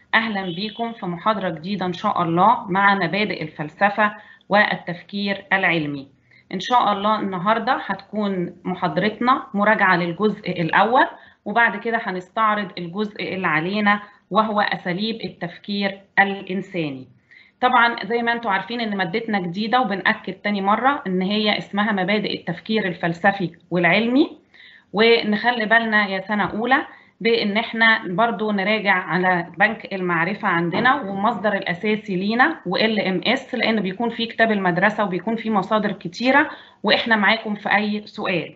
أهلا بكم في محاضرة جديدة إن شاء الله مع مبادئ الفلسفة والتفكير العلمي إن شاء الله النهاردة هتكون محاضرتنا مراجعة للجزء الأول وبعد كده هنستعرض الجزء اللي علينا وهو أساليب التفكير الإنساني طبعا زي ما انتم عارفين ان مادتنا جديدة وبنأكد تاني مرة ان هي اسمها مبادئ التفكير الفلسفي والعلمي ونخلي بالنا يا سنة أولى بان احنا برضو نراجع على بنك المعرفة عندنا والمصدر الاساسي لينا وال ام اس لان بيكون في كتاب المدرسة وبيكون في مصادر كتيرة واحنا معاكم في اي سؤال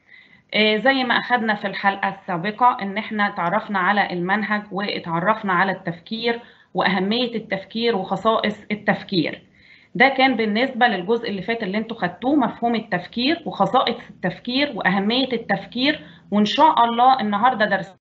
زي ما اخدنا في الحلقة السابقة ان احنا تعرفنا على المنهج واتعرفنا على التفكير واهمية التفكير وخصائص التفكير ده كان بالنسبة للجزء اللي فات اللي انتوا خدتوه مفهوم التفكير وخصائص التفكير واهمية التفكير وان شاء الله النهارده درس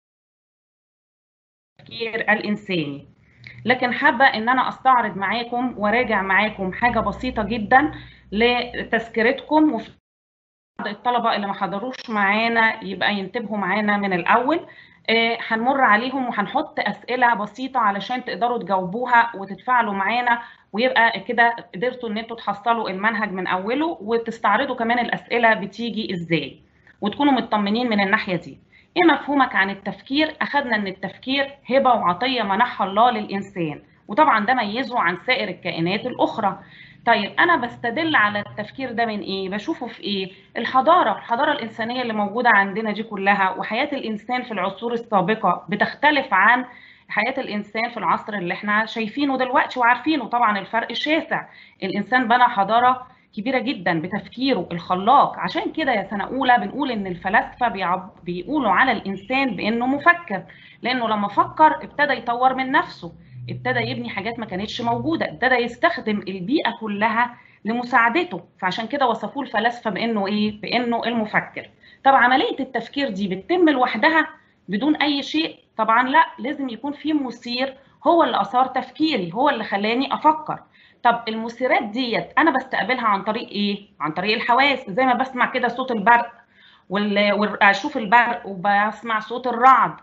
التفكير الإنساني لكن حابة إن أنا أستعرض معاكم وراجع معاكم حاجة بسيطة جدا لتذكرتكم وفي الطلبة اللي ما حضروش معانا يبقى ينتبهوا معانا من الأول هنمر عليهم وهنحط أسئلة بسيطة علشان تقدروا تجاوبوها وتتفاعلوا معانا ويبقى كده قدرتوا إن انتوا تحصلوا المنهج من أوله وتستعرضوا كمان الأسئلة بتيجي إزاي وتكونوا مطمنين من الناحية دي. ايه مفهومك عن التفكير اخذنا ان التفكير هبه وعطيه منحها الله للانسان وطبعا ده ميزه عن سائر الكائنات الاخرى طيب انا بستدل على التفكير ده من ايه بشوفه في ايه الحضاره الحضاره الانسانيه اللي موجوده عندنا دي كلها وحياه الانسان في العصور السابقه بتختلف عن حياه الانسان في العصر اللي احنا شايفينه دلوقتي وعارفينه طبعا الفرق شاسع الانسان بنى حضاره كبيره جدا بتفكيره الخلاق عشان كده يا سنه اولى بنقول ان الفلاسفه بيقولوا على الانسان بانه مفكر لانه لما فكر ابتدى يطور من نفسه ابتدى يبني حاجات ما كانتش موجوده ابتدى يستخدم البيئه كلها لمساعدته فعشان كده وصفوه الفلاسفه بانه ايه بانه المفكر طب عمليه التفكير دي بتتم لوحدها بدون اي شيء طبعا لا لازم يكون في مثير هو اللي اثار تفكيري هو اللي خلاني افكر طب المثيرات ديت انا بستقبلها عن طريق ايه عن طريق الحواس زي ما بسمع كده صوت البرق واشوف البرق وبسمع صوت الرعد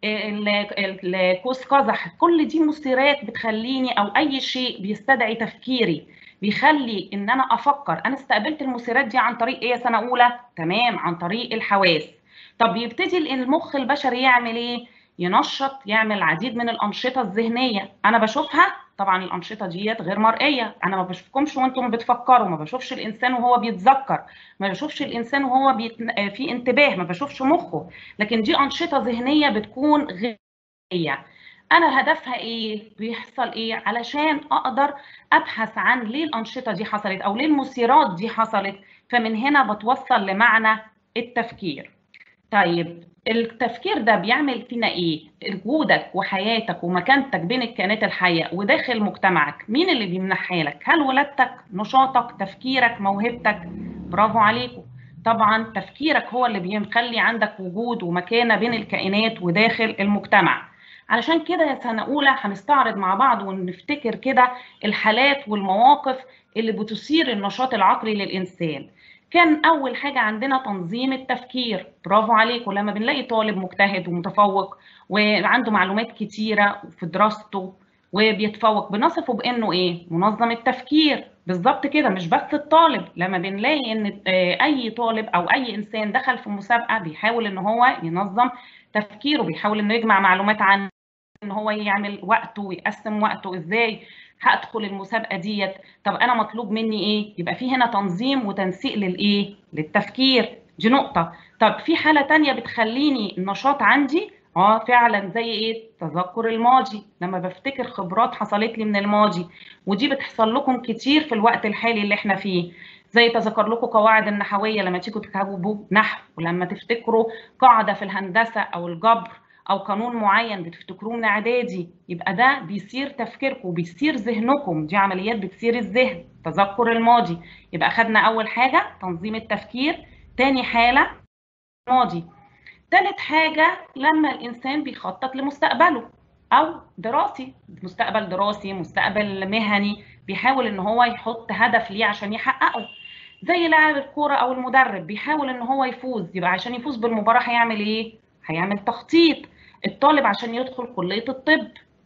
القوس قزح كل دي مثيرات بتخليني او اي شيء بيستدعي تفكيري بيخلي ان انا افكر انا استقبلت المثيرات دي عن طريق ايه يا سنه اولى تمام عن طريق الحواس طب بيبتدي المخ البشري يعمل ايه ينشط يعمل العديد من الانشطه الذهنيه انا بشوفها طبعا الانشطه ديت غير مرئيه انا ما بشوفكمش وانتم بتفكروا ما بشوفش الانسان وهو بيتذكر ما بشوفش الانسان وهو بيت... في انتباه ما بشوفش مخه لكن دي انشطه ذهنيه بتكون غيريه انا هدفها ايه بيحصل ايه علشان اقدر ابحث عن ليه الانشطه دي حصلت او ليه المثيرات دي حصلت فمن هنا بتوصل لمعنى التفكير طيب التفكير ده بيعمل فينا ايه؟ وجودك وحياتك ومكانتك بين الكائنات الحيه وداخل مجتمعك، مين اللي بيمنحها لك؟ هل ولادتك، نشاطك، تفكيرك، موهبتك؟ برافو عليكم. طبعا تفكيرك هو اللي بيخلي عندك وجود ومكانه بين الكائنات وداخل المجتمع. علشان كده يا سنه اولى هنستعرض مع بعض ونفتكر كده الحالات والمواقف اللي بتثير النشاط العقلي للانسان. كان اول حاجه عندنا تنظيم التفكير برافو عليكم لما بنلاقي طالب مجتهد ومتفوق وعنده معلومات كتيره في دراسته وبيتفوق بنصفه بانه ايه منظم التفكير بالظبط كده مش بس الطالب لما بنلاقي ان اي طالب او اي انسان دخل في مسابقه بيحاول ان هو ينظم تفكيره بيحاول انه يجمع معلومات عن ان هو يعمل وقته ويقسم وقته ازاي هدخل المسابقه ديت طب انا مطلوب مني ايه يبقى في هنا تنظيم وتنسيق للايه للتفكير دي نقطه طب في حاله تانية بتخليني النشاط عندي اه فعلا زي ايه تذكر الماضي لما بفتكر خبرات حصلت لي من الماضي ودي بتحصل لكم كتير في الوقت الحالي اللي احنا فيه زي تذكر لكم قواعد النحويه لما تيجوا تكتبوا نحو ولما تفتكروا قاعده في الهندسه او الجبر او قانون معين بتفتكروه من اعدادي يبقى ده بيصير تفكيركم بيصير ذهنكم دي عمليات بتصير الذهن تذكر الماضي يبقى خدنا اول حاجه تنظيم التفكير تاني حاله الماضي تالت حاجه لما الانسان بيخطط لمستقبله او دراسي مستقبل دراسي مستقبل مهني بيحاول ان هو يحط هدف ليه عشان يحققه زي لاعب الكوره او المدرب بيحاول ان هو يفوز يبقى عشان يفوز بالمباراه هيعمل ايه هيعمل تخطيط الطالب عشان يدخل كليه الطب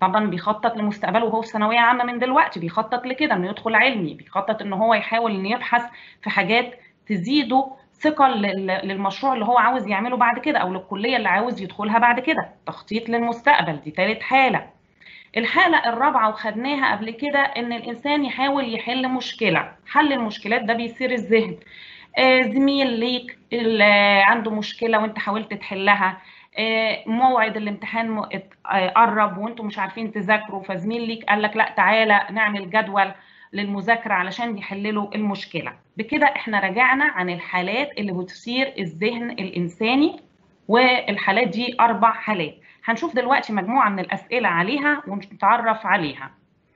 طبعا بيخطط لمستقبله وهو في ثانويه عامه من دلوقتي بيخطط لكده انه يدخل علمي بيخطط ان هو يحاول انه يبحث في حاجات تزيده ثقه للمشروع اللي هو عاوز يعمله بعد كده او للكليه اللي عاوز يدخلها بعد كده تخطيط للمستقبل دي ثالث حاله الحالة الرابعة وخدناها قبل كده إن الإنسان يحاول يحل مشكلة، حل المشكلات ده بيثير الذهن. آه زميل ليك عنده مشكلة وأنت حاولت تحلها، آه موعد الامتحان قرب وأنتم مش عارفين تذاكروا فزميل ليك قال لك لا تعالى نعمل جدول للمذاكرة علشان يحللوا المشكلة. بكده إحنا راجعنا عن الحالات اللي بتثير الذهن الإنساني والحالات دي أربع حالات. هنشوف دلوقتي مجموعة من الأسئلة عليها ونتعرف عليها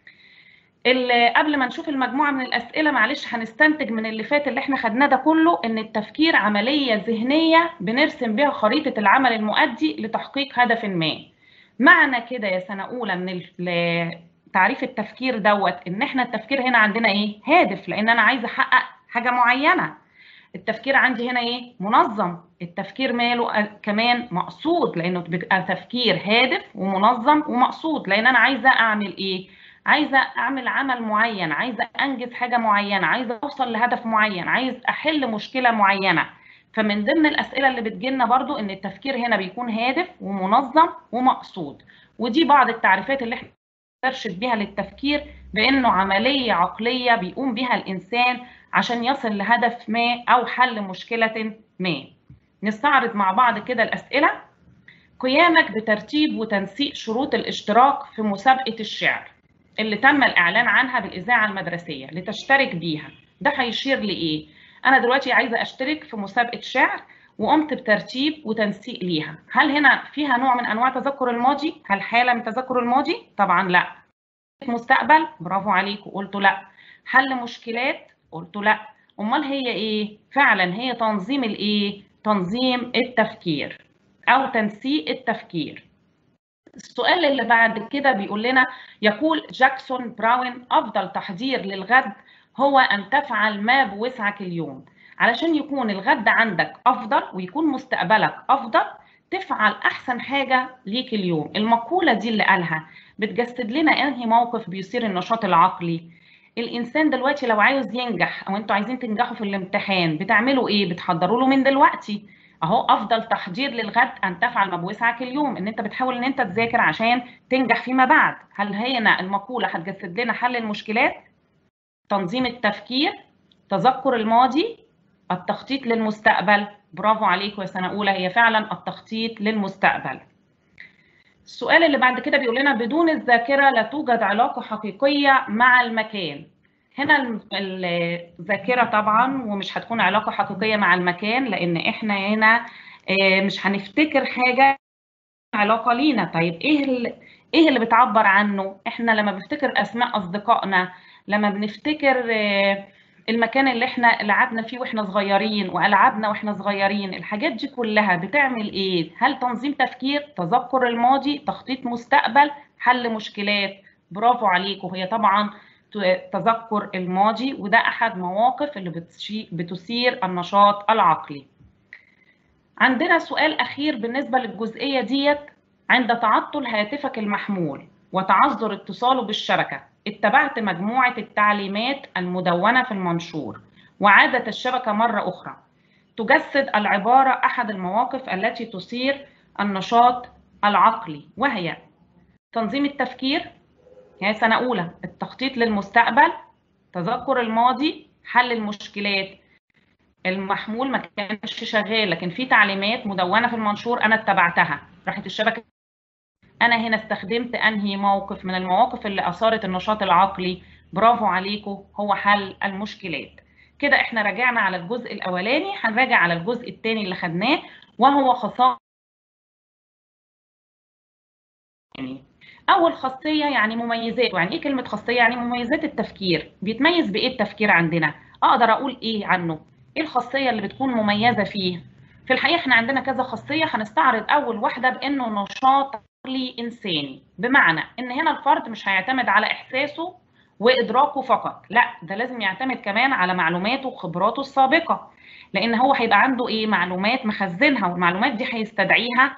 قبل ما نشوف المجموعة من الأسئلة معلش هنستنتج من اللي فات اللي احنا خدناه ده كله إن التفكير عملية ذهنية بنرسم بها خريطة العمل المؤدي لتحقيق هدف ما معنى كده يا سنة أولى من تعريف التفكير دوت إن احنا التفكير هنا عندنا إيه؟ هادف لأن أنا عايزة أحقق حاجة معينة التفكير عندي هنا ايه منظم التفكير ماله كمان مقصود لانه بيبقى تفكير هادف ومنظم ومقصود لان انا عايزه اعمل ايه عايزه اعمل عمل معين عايزه انجز حاجه معينه عايزه اوصل لهدف معين عايز احل مشكله معينه فمن ضمن الاسئله اللي بتجيلنا برضو ان التفكير هنا بيكون هادف ومنظم ومقصود ودي بعض التعريفات اللي احنا نرشد بيها للتفكير بانه عمليه عقليه بيقوم بها الانسان عشان يصل لهدف ما او حل مشكله ما نستعرض مع بعض كده الاسئله قيامك بترتيب وتنسيق شروط الاشتراك في مسابقه الشعر اللي تم الاعلان عنها بالاذاعه المدرسيه لتشترك بيها ده هيشير لايه انا دلوقتي عايزه اشترك في مسابقه شعر وقمت بترتيب وتنسيق ليها هل هنا فيها نوع من انواع تذكر الماضي هل حاله من تذكر الماضي طبعا لا مستقبل برافو عليكم قلتوا لا حل مشكلات قلت لا امال هي ايه فعلا هي تنظيم الايه تنظيم التفكير او تنسيق التفكير السؤال اللي بعد كده بيقول لنا يقول جاكسون براون افضل تحضير للغد هو ان تفعل ما بوسعك اليوم علشان يكون الغد عندك افضل ويكون مستقبلك افضل تفعل احسن حاجه ليك اليوم المقوله دي اللي قالها بتجسد لنا انهي موقف بيثير النشاط العقلي الانسان دلوقتي لو عايز ينجح او انتوا عايزين تنجحوا في الامتحان بتعملوا ايه بتحضروا له من دلوقتي اهو افضل تحضير للغد ان تفعل ما بوسعك اليوم ان انت بتحاول ان انت تذاكر عشان تنجح فيما بعد هل هنا المقوله هتجسد لنا حل المشكلات تنظيم التفكير تذكر الماضي التخطيط للمستقبل برافو عليكم يا سنه اولى هي فعلا التخطيط للمستقبل السؤال اللي بعد كده بيقول لنا بدون الذاكره لا توجد علاقه حقيقيه مع المكان هنا الذاكره طبعا ومش هتكون علاقه حقيقيه مع المكان لان احنا هنا مش هنفتكر حاجه علاقه لينا طيب ايه اللي ايه اللي بتعبر عنه احنا لما بنفتكر اسماء اصدقائنا لما بنفتكر المكان اللي احنا لعبنا فيه واحنا صغيرين والعابنا واحنا صغيرين الحاجات دي كلها بتعمل ايه هل تنظيم تفكير تذكر الماضي تخطيط مستقبل حل مشكلات برافو عليكم هي طبعا تذكر الماضي وده احد مواقف اللي بتثير النشاط العقلي عندنا سؤال اخير بالنسبه للجزئيه ديت عند تعطل هاتفك المحمول وتعذر اتصاله بالشبكه اتبعت مجموعة التعليمات المدونة في المنشور وعادت الشبكة مرة أخرى تجسد العبارة أحد المواقف التي تثير النشاط العقلي وهي تنظيم التفكير هي سنة أولى التخطيط للمستقبل تذكر الماضي حل المشكلات المحمول ما كانش شغال لكن في تعليمات مدونة في المنشور أنا اتبعتها راحت الشبكة انا هنا استخدمت انهي موقف من المواقف اللي اثارت النشاط العقلي برافو عليكم هو حل المشكلات كده احنا راجعنا على الجزء الاولاني هنراجع على الجزء الثاني اللي خدناه وهو خصائص اول خاصيه يعني مميزات يعني ايه كلمه خاصيه يعني مميزات التفكير بيتميز بايه التفكير عندنا اقدر اقول ايه عنه ايه الخاصيه اللي بتكون مميزه فيه في الحقيقه احنا عندنا كذا خاصيه هنستعرض اول واحده بانه نشاط عقلي انساني بمعنى ان هنا الفرد مش هيعتمد على احساسه وادراكه فقط لا ده لازم يعتمد كمان على معلوماته وخبراته السابقه لان هو هيبقى عنده ايه معلومات مخزنها والمعلومات دي هيستدعيها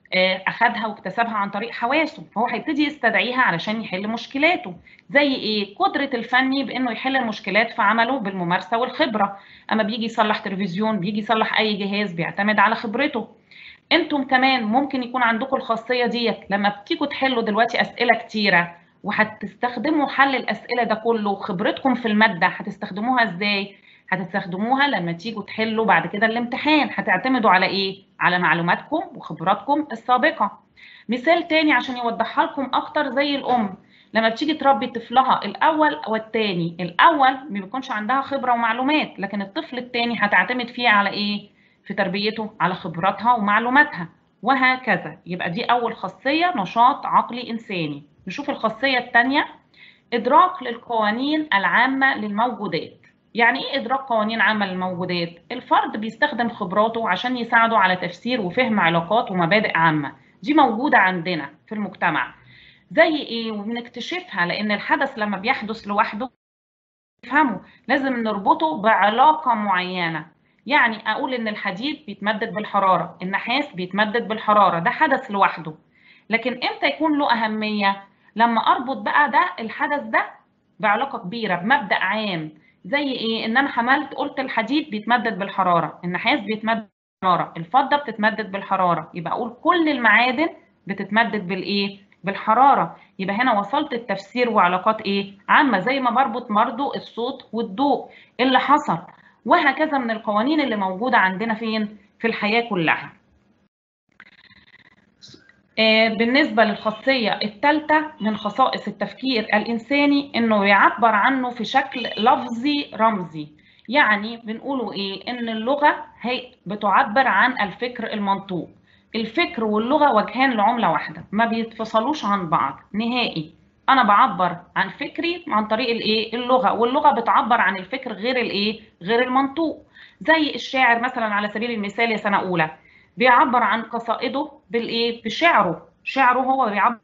اخدها واكتسبها عن طريق حواسه فهو هيبتدي يستدعيها علشان يحل مشكلاته زي ايه قدره الفني بانه يحل المشكلات في عمله بالممارسه والخبره اما بيجي يصلح تلفزيون بيجي يصلح اي جهاز بيعتمد على خبرته انتم كمان ممكن يكون عندكم الخاصيه ديت لما بتيجوا تحلوا دلوقتي اسئله كتيره وهتستخدموا حل الاسئله ده كله خبرتكم في الماده هتستخدموها ازاي هتستخدموها لما تيجوا تحلوا بعد كده الامتحان هتعتمدوا على ايه على معلوماتكم وخبراتكم السابقه مثال تاني عشان يوضحها لكم اكتر زي الام لما بتيجي تربي طفلها الاول والتاني الاول ما بيكونش عندها خبره ومعلومات لكن الطفل التاني هتعتمد فيه على ايه في تربيته على خبراتها ومعلوماتها وهكذا يبقى دي اول خاصيه نشاط عقلي انساني نشوف الخاصيه الثانيه ادراك للقوانين العامه للموجودات يعني ايه ادراك قوانين عامه للموجودات الفرد بيستخدم خبراته عشان يساعده على تفسير وفهم علاقات ومبادئ عامه دي موجوده عندنا في المجتمع زي ايه وبنكتشفها لان الحدث لما بيحدث لوحده نفهمه لازم نربطه بعلاقه معينه يعني اقول ان الحديد بيتمدد بالحراره النحاس بيتمدد بالحراره ده حدث لوحده لكن امتى يكون له اهميه لما اربط بقى ده الحدث ده بعلاقه كبيره بمبدا عام زي ايه ان انا حملت قلت الحديد بيتمدد بالحراره النحاس بيتمدد بالحراره الفضه بتتمدد بالحراره يبقى اقول كل المعادن بتتمدد بالايه بالحراره يبقى هنا وصلت التفسير وعلاقات ايه عامه زي ما بربط برضو الصوت والضوء اللي حصل وهكذا من القوانين اللي موجوده عندنا فين في الحياه كلها بالنسبه للخاصيه الثالثه من خصائص التفكير الانساني انه يعبر عنه في شكل لفظي رمزي يعني بنقوله ايه ان اللغه هي بتعبر عن الفكر المنطوق الفكر واللغه وجهان لعمله واحده ما بيتفصلوش عن بعض نهائي انا بعبر عن فكري عن طريق الايه اللغه واللغه بتعبر عن الفكر غير الايه غير المنطوق زي الشاعر مثلا على سبيل المثال يا سنه اولى بيعبر عن قصائده بالايه بشعره شعره هو بيعبر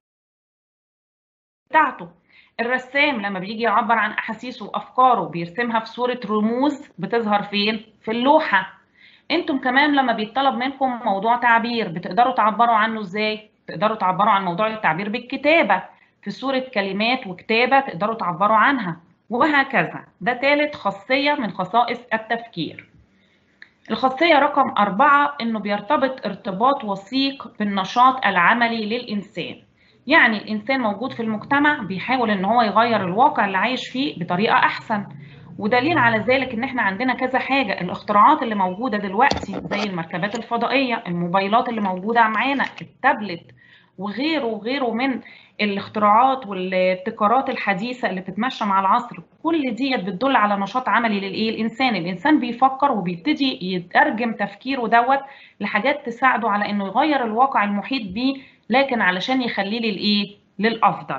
بتاعته الرسام لما بيجي يعبر عن احاسيسه وافكاره بيرسمها في صوره رموز بتظهر فين في اللوحه انتم كمان لما بيطلب منكم موضوع تعبير بتقدروا تعبروا عنه ازاي تقدروا تعبروا عن موضوع التعبير بالكتابه في صوره كلمات وكتابه تقدروا تعبروا عنها وهكذا ده ثالث خاصيه من خصائص التفكير الخاصية رقم أربعة إنه بيرتبط ارتباط وثيق بالنشاط العملي للإنسان يعني الإنسان موجود في المجتمع بيحاول إن هو يغير الواقع اللي عايش فيه بطريقة أحسن ودليل على ذلك إن إحنا عندنا كذا حاجة الاختراعات اللي موجودة دلوقتي زي المركبات الفضائية الموبايلات اللي موجودة معانا التابلت وغيره وغيره من الاختراعات والابتكارات الحديثه اللي بتتمشى مع العصر كل ديت بتدل على نشاط عملي للايه الانسان الانسان بيفكر وبيبتدي يترجم تفكيره دوت لحاجات تساعده على انه يغير الواقع المحيط بيه لكن علشان يخليه للايه للافضل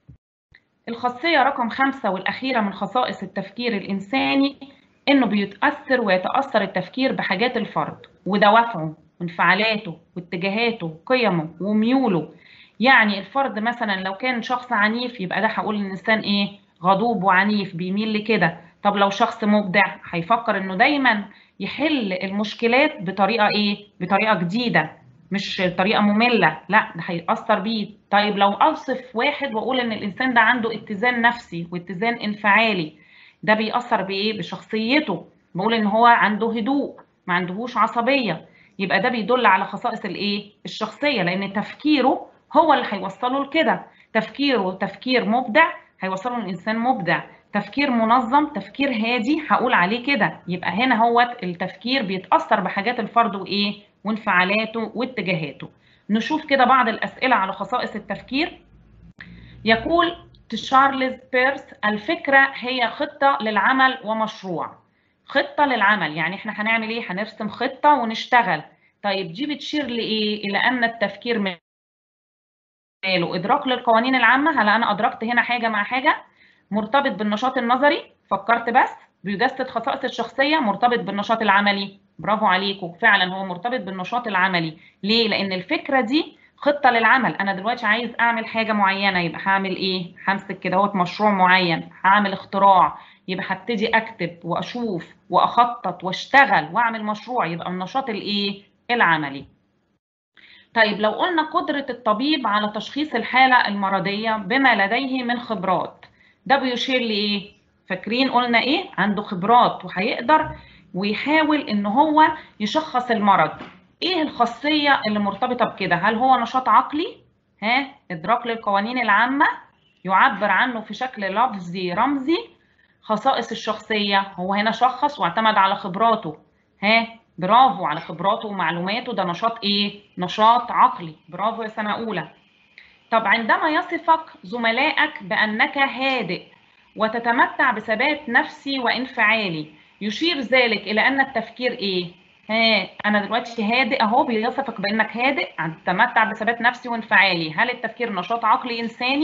الخاصيه رقم خمسة والاخيره من خصائص التفكير الانساني انه بيتاثر ويتاثر التفكير بحاجات الفرد ودوافعه وانفعالاته واتجاهاته وقيمه وميوله يعني الفرد مثلا لو كان شخص عنيف يبقى ده هقول الانسان ايه غضوب وعنيف بيميل لكده طب لو شخص مبدع هيفكر انه دايما يحل المشكلات بطريقه ايه بطريقه جديده مش طريقه ممله لا ده هيأثر بيه طيب لو اوصف واحد واقول ان الانسان ده عنده اتزان نفسي واتزان انفعالي ده بيأثر بايه بشخصيته بقول ان هو عنده هدوء ما عندهوش عصبيه يبقى ده بيدل على خصائص الايه الشخصيه لان تفكيره هو اللي هيوصله لكده تفكيره تفكير مبدع هيوصله الانسان مبدع تفكير منظم تفكير هادي هقول عليه كده يبقى هنا هو التفكير بيتاثر بحاجات الفرد وايه وانفعالاته واتجاهاته نشوف كده بعض الاسئله على خصائص التفكير يقول تشارلز بيرس الفكره هي خطه للعمل ومشروع خطه للعمل يعني احنا هنعمل ايه هنرسم خطه ونشتغل طيب دي بتشير لايه الى ان التفكير من له ادراك للقوانين العامه هل انا ادركت هنا حاجه مع حاجه مرتبط بالنشاط النظري فكرت بس بيجسد خصائص الشخصيه مرتبط بالنشاط العملي برافو عليكم فعلا هو مرتبط بالنشاط العملي ليه لان الفكره دي خطه للعمل انا دلوقتي عايز اعمل حاجه معينه يبقى هعمل ايه همسك كده اهوت مشروع معين هعمل اختراع يبقى هبتدي اكتب واشوف واخطط واشتغل واعمل مشروع يبقى النشاط الايه العملي طيب لو قلنا قدرة الطبيب على تشخيص الحالة المرضية بما لديه من خبرات ده بيشير لإيه؟ فاكرين قلنا إيه؟ عنده خبرات وهيقدر ويحاول إن هو يشخص المرض إيه الخاصية اللي مرتبطة بكده؟ هل هو نشاط عقلي؟ ها؟ إدراك للقوانين العامة؟ يعبر عنه في شكل لفظي رمزي خصائص الشخصية هو هنا شخص واعتمد على خبراته ها برافو على خبراته ومعلوماته ده نشاط ايه نشاط عقلي برافو يا سنة أولى طب عندما يصفك زملائك بأنك هادئ وتتمتع بثبات نفسي وانفعالي يشير ذلك إلى أن التفكير إيه؟ ها أنا دلوقتي هادئ أهو بيصفك بأنك هادئ تتمتع بثبات نفسي وانفعالي هل التفكير نشاط عقلي إنساني؟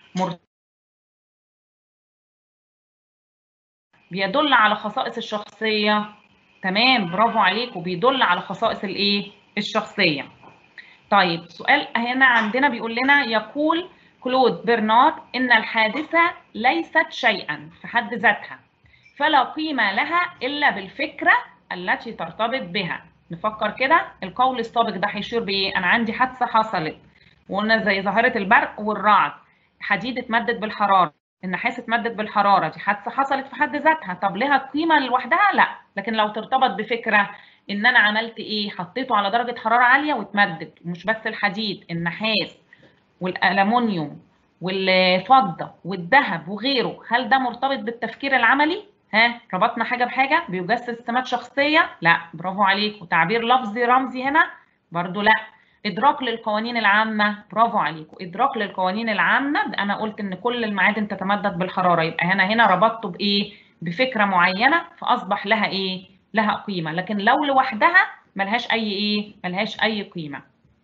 بيدل على خصائص الشخصية تمام برافو عليك وبيدل على خصائص الايه الشخصية طيب سؤال هنا عندنا بيقول لنا يقول كلود برنارد إن الحادثة ليست شيئا في حد ذاتها فلا قيمة لها إلا بالفكرة التي ترتبط بها نفكر كده القول السابق ده هيشير بإيه أنا عندي حادثة حصلت وقلنا زي ظاهرة البرق والرعد حديد اتمدد بالحرارة النحاس اتمدد بالحراره دي حادثه حصلت في حد ذاتها طب لها قيمه لوحدها لا لكن لو ترتبط بفكره ان انا عملت ايه حطيته على درجه حراره عاليه واتمدد مش بس الحديد النحاس والالومنيوم والفضه والذهب وغيره هل ده مرتبط بالتفكير العملي ها ربطنا حاجه بحاجه بيجسد سمات شخصيه لا برافو عليك وتعبير لفظي رمزي هنا برضو لا ادراك للقوانين العامه برافو عليكم ادراك للقوانين العامه انا قلت ان كل المعادن تتمدد بالحراره يبقى هنا هنا ربطته بايه بفكره معينه فاصبح لها ايه لها قيمه لكن لو لوحدها ملهاش اي ايه ملهاش اي قيمه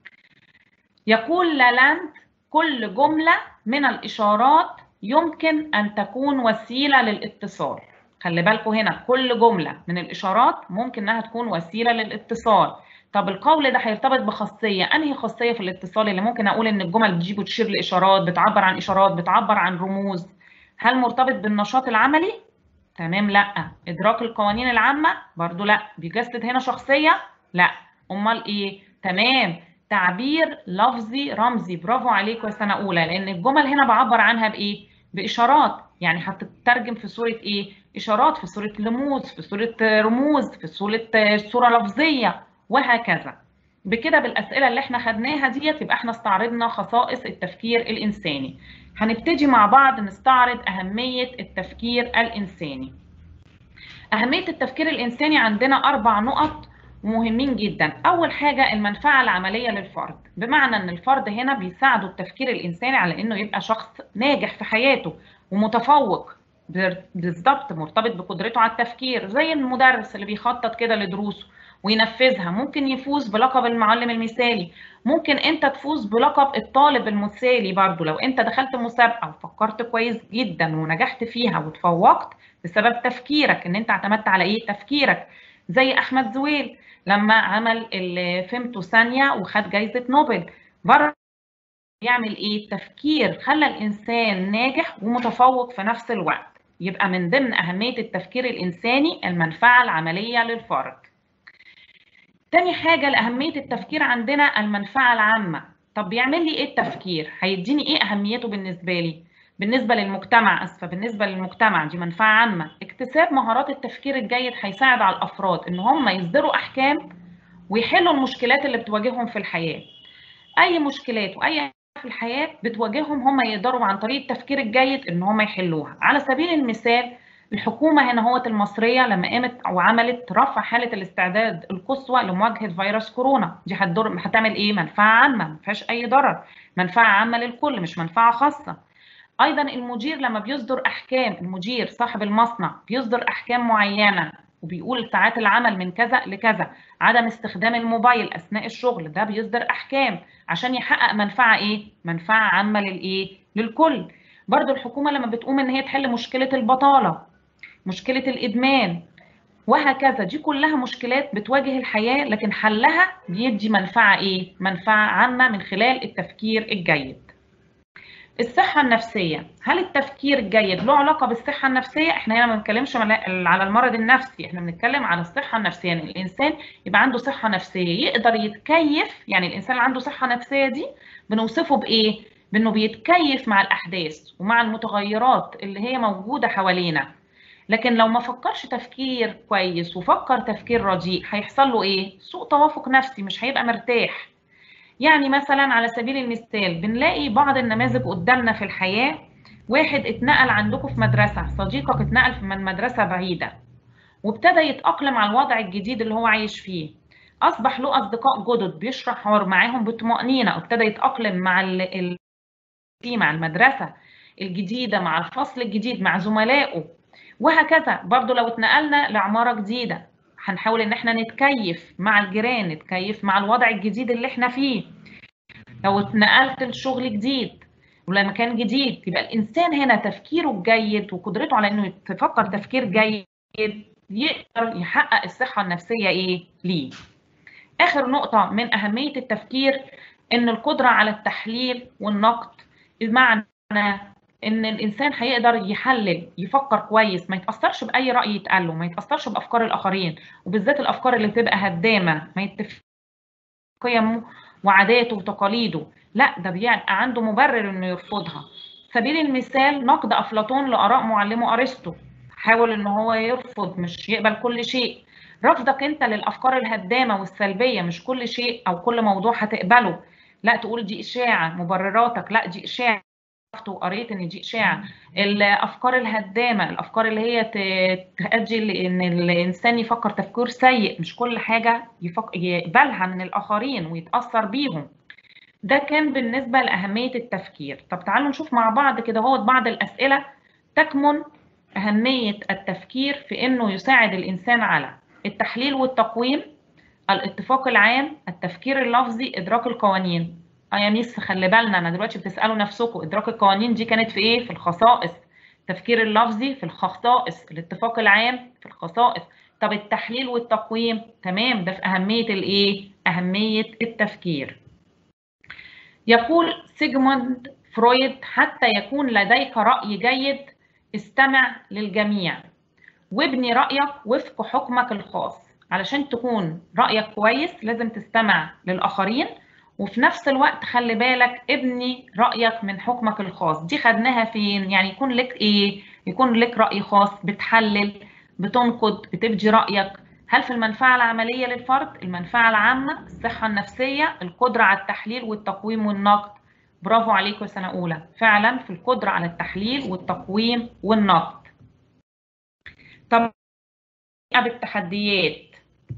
يقول لالاند كل جمله من الاشارات يمكن ان تكون وسيله للاتصال خلي بالكم هنا كل جمله من الاشارات ممكن انها تكون وسيله للاتصال طب القول ده هيرتبط بخاصيه انهي خاصيه في الاتصال اللي ممكن اقول ان الجمل بتجيب وتشير لاشارات بتعبر عن اشارات بتعبر عن رموز هل مرتبط بالنشاط العملي تمام لا ادراك القوانين العامه برضو لا بيجسد هنا شخصيه لا امال ايه تمام تعبير لفظي رمزي برافو عليكم يا سنه اولى لان الجمل هنا بعبر عنها بايه باشارات يعني هتترجم في صوره ايه اشارات في صوره لموز في صوره رموز في صوره صوره لفظيه وهكذا بكده بالاسئله اللي احنا خدناها ديت يبقى احنا استعرضنا خصائص التفكير الانساني هنبتدي مع بعض نستعرض اهميه التفكير الانساني اهميه التفكير الانساني عندنا اربع نقط مهمين جدا اول حاجه المنفعه العمليه للفرد بمعنى ان الفرد هنا بيساعده التفكير الانساني على انه يبقى شخص ناجح في حياته ومتفوق بالظبط مرتبط بقدرته على التفكير زي المدرس اللي بيخطط كده لدروسه وينفذها ممكن يفوز بلقب المعلم المثالي ممكن انت تفوز بلقب الطالب المثالي برضو لو انت دخلت مسابقه وفكرت كويس جدا ونجحت فيها وتفوقت بسبب تفكيرك ان انت اعتمدت على ايه تفكيرك زي احمد زويل لما عمل اللي فهمته ثانيه وخد جائزه نوبل برضه يعمل ايه تفكير خلى الانسان ناجح ومتفوق في نفس الوقت يبقى من ضمن اهميه التفكير الانساني المنفعه العمليه للفرد تاني حاجة لأهمية التفكير عندنا المنفعة العامة طب بيعمل لي إيه التفكير؟ هيديني إيه أهميته بالنسبة لي؟ بالنسبة للمجتمع أسفة بالنسبة للمجتمع دي منفعة عامة اكتساب مهارات التفكير الجيد هيساعد على الأفراد إن هم يصدروا أحكام ويحلوا المشكلات اللي بتواجههم في الحياة أي مشكلات وأي في الحياة بتواجههم هم يقدروا عن طريق التفكير الجيد إن هم يحلوها على سبيل المثال الحكومة هنا هوت المصرية لما قامت وعملت رفع حالة الاستعداد القصوى لمواجهة فيروس كورونا دي هتضر هتعمل ايه منفعة عامة ما فيهاش أي ضرر منفعة عامة للكل مش منفعة خاصة أيضا المدير لما بيصدر أحكام المدير صاحب المصنع بيصدر أحكام معينة وبيقول ساعات العمل من كذا لكذا عدم استخدام الموبايل أثناء الشغل ده بيصدر أحكام عشان يحقق منفعة إيه؟ منفعة عامة للإيه؟ للكل برضو الحكومة لما بتقوم إن هي تحل مشكلة البطالة مشكلة الإدمان وهكذا دي كلها مشكلات بتواجه الحياة لكن حلها بيدي منفعة إيه؟ منفعة عامة من خلال التفكير الجيد الصحة النفسية هل التفكير الجيد له علاقة بالصحة النفسية؟ احنا هنا ما بنتكلمش على المرض النفسي، احنا بنتكلم على الصحة النفسية، يعني الإنسان يبقى عنده صحة نفسية يقدر يتكيف يعني الإنسان اللي عنده صحة نفسية دي بنوصفه بإيه؟ بإنه بيتكيف مع الأحداث ومع المتغيرات اللي هي موجودة حوالينا. لكن لو ما فكرش تفكير كويس وفكر تفكير رديء هيحصل له إيه؟ سوء توافق نفسي مش هيبقى مرتاح. يعني مثلا على سبيل المثال بنلاقي بعض النماذج قدامنا في الحياة واحد اتنقل عندكم في مدرسة صديقك اتنقل من مدرسة بعيدة وابتدى يتأقلم على الوضع الجديد اللي هو عايش فيه أصبح له أصدقاء جدد بيشرح حوار معاهم بطمأنينة وابتدى يتأقلم مع ال مع المدرسة الجديدة مع الفصل الجديد مع زملائه وهكذا برضو لو اتنقلنا لعمارة جديدة هنحاول ان احنا نتكيف مع الجيران نتكيف مع الوضع الجديد اللي احنا فيه لو اتنقلت لشغل جديد ولا مكان جديد يبقى الانسان هنا تفكيره الجيد وقدرته على انه يتفكر تفكير جيد يقدر يحقق الصحه النفسيه ايه ليه اخر نقطه من اهميه التفكير ان القدره على التحليل والنقد بمعنى ان الانسان هيقدر يحلل يفكر كويس ما يتاثرش باي راي يتقال له ما يتاثرش بافكار الاخرين وبالذات الافكار اللي بتبقى هدامه ما يتفق قيمه وعاداته وتقاليده لا ده بيبقى عنده مبرر انه يرفضها سبيل المثال نقد افلاطون لاراء معلمه ارسطو حاول ان هو يرفض مش يقبل كل شيء رفضك انت للافكار الهدامه والسلبيه مش كل شيء او كل موضوع هتقبله لا تقول دي اشاعه مبرراتك لا دي اشاعه وقريت ان دي اشاعه الافكار الهدامه الافكار اللي هي تؤدي ان الانسان يفكر تفكير سيء مش كل حاجه يفك... يقبلها من الاخرين ويتاثر بيهم ده كان بالنسبه لاهميه التفكير طب تعالوا نشوف مع بعض كده هو بعض الاسئله تكمن اهميه التفكير في انه يساعد الانسان على التحليل والتقويم الاتفاق العام التفكير اللفظي ادراك القوانين اه يا ميس خلي بالنا انا دلوقتي بتسالوا نفسكم ادراك القوانين دي كانت في ايه في الخصائص التفكير اللفظي في الخصائص الاتفاق العام في الخصائص طب التحليل والتقويم تمام ده في اهميه الايه اهميه التفكير يقول سيجموند فرويد حتى يكون لديك راي جيد استمع للجميع وابني رايك وفق حكمك الخاص علشان تكون رايك كويس لازم تستمع للاخرين وفي نفس الوقت خلي بالك ابني رأيك من حكمك الخاص دي خدناها فين يعني يكون لك ايه يكون لك رأي خاص بتحلل بتنقد بتبدي رأيك هل في المنفعة العملية للفرد المنفعة العامة الصحة النفسية القدرة على التحليل والتقويم والنقد برافو عليكم يا سنة أولى فعلا في القدرة على التحليل والتقويم والنقد طب بالتحديات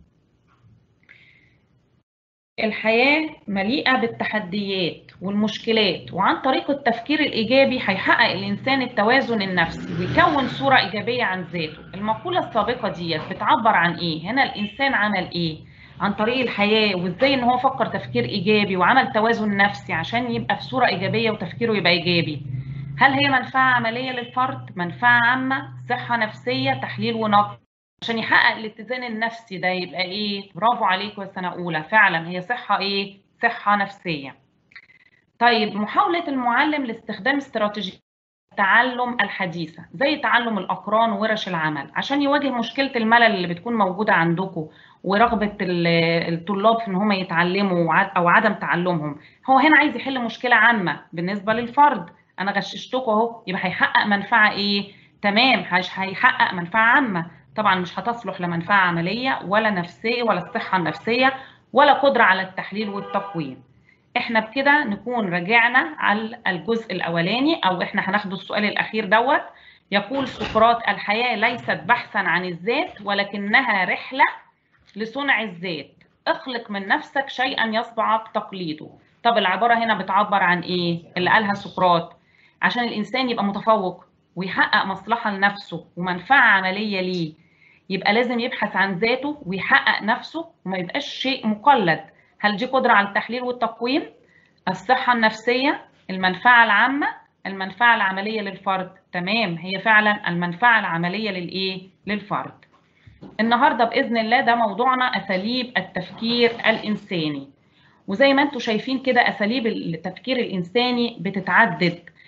الحياة مليئة بالتحديات والمشكلات وعن طريق التفكير الإيجابي هيحقق الإنسان التوازن النفسي ويكون صورة إيجابية عن ذاته المقولة السابقة ديت بتعبر عن إيه؟ هنا الإنسان عمل إيه؟ عن طريق الحياة وإزاي إن هو فكر تفكير إيجابي وعمل توازن نفسي عشان يبقى في صورة إيجابية وتفكيره يبقى إيجابي هل هي منفعة عملية للفرد؟ منفعة عامة؟ صحة نفسية؟ تحليل ونقد؟ عشان يحقق الاتزان النفسي ده يبقى ايه برافو عليكم يا سنه اولى فعلا هي صحه ايه صحه نفسيه طيب محاوله المعلم لاستخدام استراتيجيه التعلم الحديثه زي تعلم الاقران وورش العمل عشان يواجه مشكله الملل اللي بتكون موجوده عندكم ورغبه الطلاب في ان هم يتعلموا او عدم تعلمهم هو هنا عايز يحل مشكله عامه بالنسبه للفرد انا غششتكم اهو يبقى هيحقق منفعه ايه تمام هيحقق منفعه عامه طبعا مش هتصلح لمنفعه عمليه ولا نفسيه ولا الصحه النفسيه ولا قدره على التحليل والتقويم احنا بكده نكون راجعنا على الجزء الاولاني او احنا هناخد السؤال الاخير دوت يقول سقراط الحياه ليست بحثا عن الذات ولكنها رحله لصنع الذات اخلق من نفسك شيئا يصعب تقليده طب العباره هنا بتعبر عن ايه اللي قالها سقراط عشان الانسان يبقى متفوق ويحقق مصلحه لنفسه ومنفعه عمليه ليه يبقى لازم يبحث عن ذاته ويحقق نفسه وما يبقاش شيء مقلد هل دي قدرة على التحليل والتقويم الصحة النفسية المنفعة العامة المنفعة العملية للفرد تمام هي فعلا المنفعة العملية للإيه للفرد النهاردة بإذن الله ده موضوعنا أساليب التفكير الإنساني وزي ما انتم شايفين كده أساليب التفكير الإنساني بتتعدد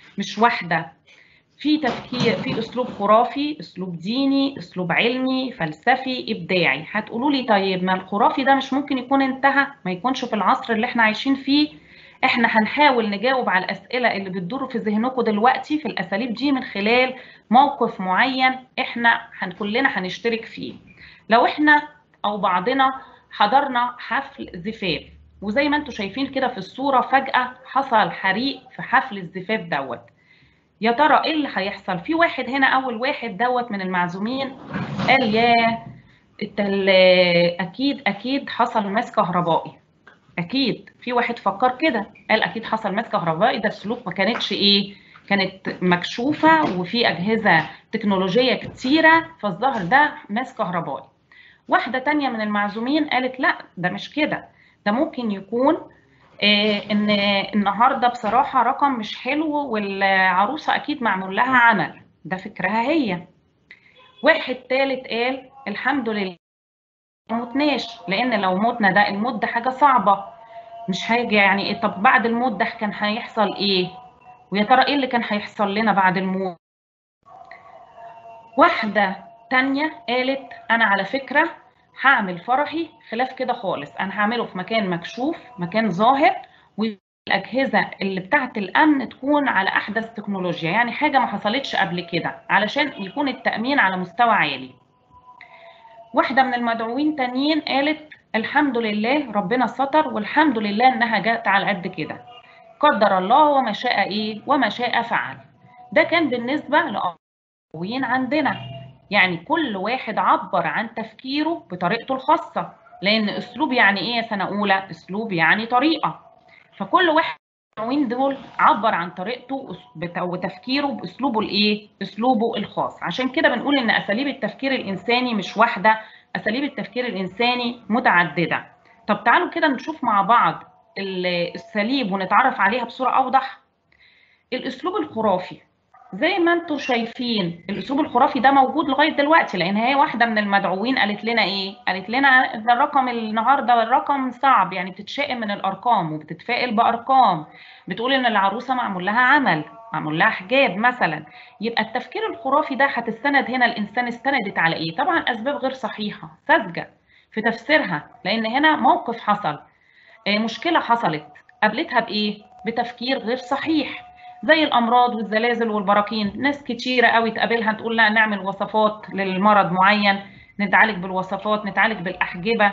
مش واحده في تفكير في اسلوب خرافي اسلوب ديني اسلوب علمي فلسفي ابداعي هتقولوا لي طيب ما الخرافي ده مش ممكن يكون انتهى ما يكونش في العصر اللي احنا عايشين فيه احنا هنحاول نجاوب على الاسئله اللي بتدور في ذهنكم دلوقتي في الاساليب دي من خلال موقف معين احنا هن كلنا هنشترك فيه لو احنا او بعضنا حضرنا حفل زفاف وزي ما انتم شايفين كده في الصوره فجاه حصل حريق في حفل الزفاف دوت يا ترى ايه اللي هيحصل في واحد هنا اول واحد دوت من المعزومين قال يا التل... اكيد اكيد حصل ماس كهربائي اكيد في واحد فكر كده قال اكيد حصل ماس كهربائي ده السلوك ما كانتش ايه كانت مكشوفه وفي اجهزه تكنولوجيه كتيره فالظاهر ده ماس كهربائي واحده تانية من المعزومين قالت لا ده مش كده ده ممكن يكون إيه ان النهارده بصراحه رقم مش حلو والعروسه اكيد معمول لها عمل ده فكرها هي واحد تالت قال الحمد لله ما متناش لان لو متنا ده الموت ده حاجه صعبه مش حاجه يعني إيه طب بعد الموت ده كان هيحصل ايه ويا ترى ايه اللي كان هيحصل لنا بعد الموت واحده تانية قالت انا على فكره هعمل فرحي خلاف كده خالص انا هعمله في مكان مكشوف مكان ظاهر والاجهزه اللي بتاعه الامن تكون على احدث تكنولوجيا يعني حاجه ما حصلتش قبل كده علشان يكون التامين على مستوى عالي واحده من المدعوين تانيين قالت الحمد لله ربنا ستر والحمد لله انها جت على قد كده قدر الله وما شاء ايه وما شاء فعل ده كان بالنسبه للمدعوين عندنا يعني كل واحد عبر عن تفكيره بطريقته الخاصة لأن أسلوب يعني إيه يا سنة أولى؟ أسلوب يعني طريقة فكل واحد من دول عبر عن طريقته وتفكيره بأسلوبه الإيه؟ أسلوبه الخاص عشان كده بنقول إن أساليب التفكير الإنساني مش واحدة أساليب التفكير الإنساني متعددة طب تعالوا كده نشوف مع بعض الأساليب ونتعرف عليها بصورة أوضح الأسلوب الخرافي زي ما انتم شايفين الاسلوب الخرافي ده موجود لغايه دلوقتي لان هي واحده من المدعوين قالت لنا ايه قالت لنا ده الرقم النهارده الرقم صعب يعني بتتشائم من الارقام وبتتفائل بارقام بتقول ان العروسه معمول لها عمل معمول لها حجاب مثلا يبقى التفكير الخرافي ده هتستند هنا الانسان استندت على ايه طبعا اسباب غير صحيحه ساذجه في تفسيرها لان هنا موقف حصل مشكله حصلت قابلتها بايه بتفكير غير صحيح زي الامراض والزلازل والبراكين ناس كتيره قوي تقابلها تقول لا نعمل وصفات للمرض معين نتعالج بالوصفات نتعالج بالاحجبه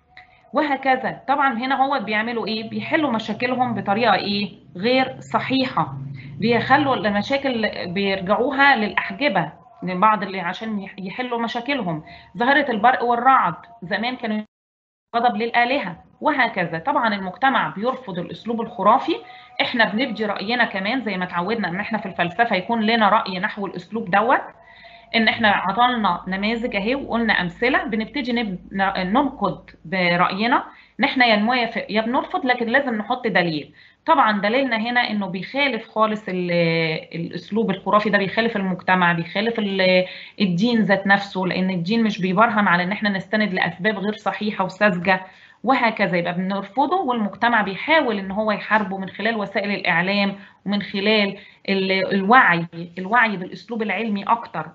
وهكذا طبعا هنا هو بيعملوا ايه بيحلوا مشاكلهم بطريقه ايه غير صحيحه بيخلوا المشاكل بيرجعوها للاحجبه لبعض اللي عشان يحلوا مشاكلهم ظاهره البرق والرعد زمان كانوا غضب للآلهة وهكذا طبعا المجتمع بيرفض الأسلوب الخرافي احنا بنبدي رأينا كمان زي ما اتعودنا ان احنا في الفلسفة يكون لنا رأي نحو الأسلوب دوت ان احنا عطلنا نماذج اهي وقلنا امثله بنبتدي ننقد براينا ان احنا يا نوافق يا بنرفض لكن لازم نحط دليل طبعا دليلنا هنا انه بيخالف خالص الاسلوب الخرافي ده بيخالف المجتمع بيخالف الدين ذات نفسه لان الدين مش بيبرهن على ان احنا نستند لاسباب غير صحيحه وساذجه وهكذا يبقى بنرفضه والمجتمع بيحاول ان هو يحاربه من خلال وسائل الاعلام ومن خلال الوعي الوعي بالاسلوب العلمي اكتر